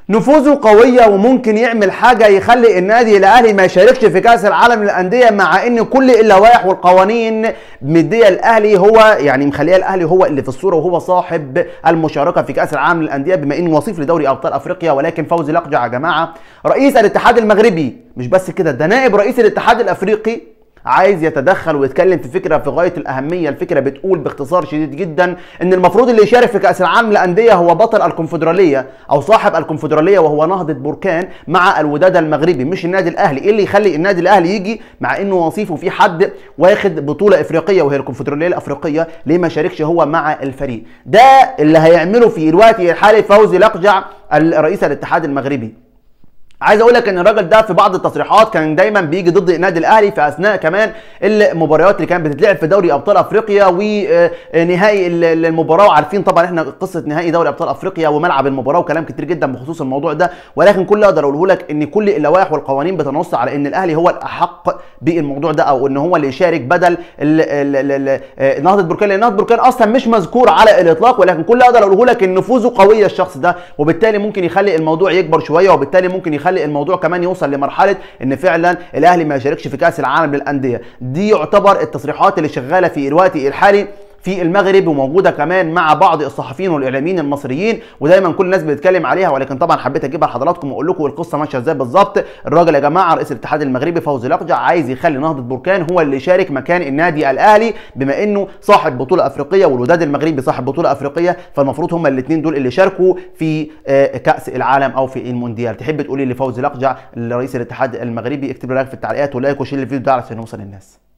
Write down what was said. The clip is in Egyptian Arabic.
نفوذه قوية وممكن يعمل حاجة يخلي النادي الأهلي ما يشاركش في كأس العالم للأندية مع إن كل اللوائح والقوانين مدية الأهلي هو يعني مخليه الأهلي هو اللي في الصورة وهو صاحب المشاركة في كأس العالم للأندية بما إنه وصيف لدوري أبطال أفريقيا ولكن فوزي لقجع يا جماعة رئيس الاتحاد المغربي مش بس كده ده نائب رئيس الاتحاد الأفريقي عايز يتدخل ويتكلم في فكره في غايه الاهميه الفكره بتقول باختصار شديد جدا ان المفروض اللي يشارك في كاس العالم للانديه هو بطل الكونفدراليه او صاحب الكونفدراليه وهو نهضه بركان مع الوداد المغربي مش النادي الاهلي ايه اللي يخلي النادي الاهلي يجي مع انه وصيفه في حد واخد بطوله افريقيه وهي الكونفدراليه الافريقيه ليه ما شاركش هو مع الفريق ده اللي هيعمله في الوقت الحالي فوزي لقجع رئيس الاتحاد المغربي عايز اقول لك ان الراجل ده في بعض التصريحات كان دايما بيجي ضد النادي الاهلي في اثناء كمان المباريات اللي كانت بتتلعب في دوري ابطال افريقيا ونهائي المباراه وعارفين طبعا احنا قصه نهائي دوري ابطال افريقيا وملعب المباراه وكلام كتير جدا بخصوص الموضوع ده ولكن كل اللي اقدر اقوله لك ان كل اللوائح والقوانين بتنص على ان الاهلي هو الاحق بالموضوع ده او ان هو اللي يشارك بدل نهضه بركان لان نهضه بركان اصلا مش مذكور على الاطلاق ولكن كل اللي اقدر اقوله لك ان نفوذه قويه الشخص ده وبالتالي ممكن يخلي الموضوع يكبر شويه وبالتالي ممكن يخلي يخلي الموضوع كمان يوصل لمرحله ان فعلا الاهلي ما يشاركش في كاس العالم للانديه دي يعتبر التصريحات اللي شغاله في الوقت الحالي في المغرب وموجوده كمان مع بعض الصحفيين والاعلاميين المصريين ودايما كل الناس بتتكلم عليها ولكن طبعا حبيت اجيبها لحضراتكم واقول لكم القصه ماشيه ازاي بالظبط الراجل يا جماعه رئيس الاتحاد المغربي فوزي لقجع عايز يخلي نهضه بركان هو اللي يشارك مكان النادي الاهلي بما انه صاحب بطوله افريقيه والوداد المغربي صاحب بطوله افريقيه فالمفروض هم الاثنين دول اللي شاركوا في كاس العالم او في المونديال تحب تقولي لفوزي لقجع رئيس الاتحاد المغربي اكتب لي رايك في التعليقات ولايك وشير الفيديو ده علشان يوصل للناس